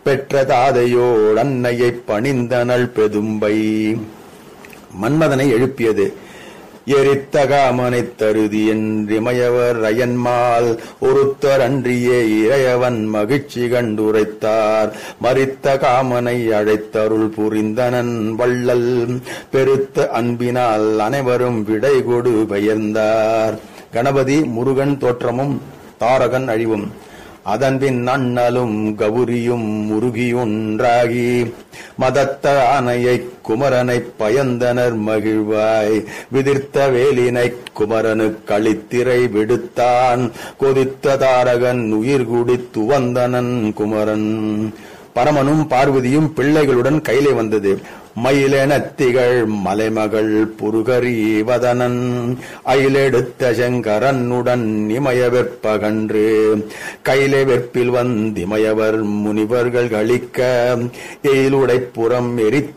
பெற்ற தாதையோடு அன்னையைப் பணிந்தனள் பெதும்பை மன்மதனை எழுப்பியது எரித்த காமனைத் தருதி என்றிமயவர் அயன்மால் ஒருத்தர் அன்றியே இறையவன் மகிழ்ச்சி கண்டுரைத்தார் மரித்த காமனை அழைத்தருள் புரிந்தனன் வள்ளல் பெருத்த அன்பினால் அனைவரும் விடை கொடு பெயர்ந்தார் கணபதி முருகன் தோற்றமும் தாரகன் அழிவும் அதன்பின் அண்ணலும் கௌரியும் முருகியொன்றாகி மதத்த ஆனையைக் குமரனைப் பயந்தனர் மகிழ்வாய் விதிர்த்த வேலினைக் குமரனு களித்திரை விடுத்தான் கொதித்த தாரகன் உயிர் குடித் துவந்தனன் குமரன் பரமனும் பார்வதியும் பிள்ளைகளுடன் கையிலே வந்தது மயிலெனத்திகள் மலைமகள் புருகரீவதனன் அயிலெடுத்த செங்கரனுடன் இமய வெற்பகன்று கையிலே வெற்பில் வந்திமயவர் முனிவர்கள் களிக்க எயிலுடைப்புறம் எரித்த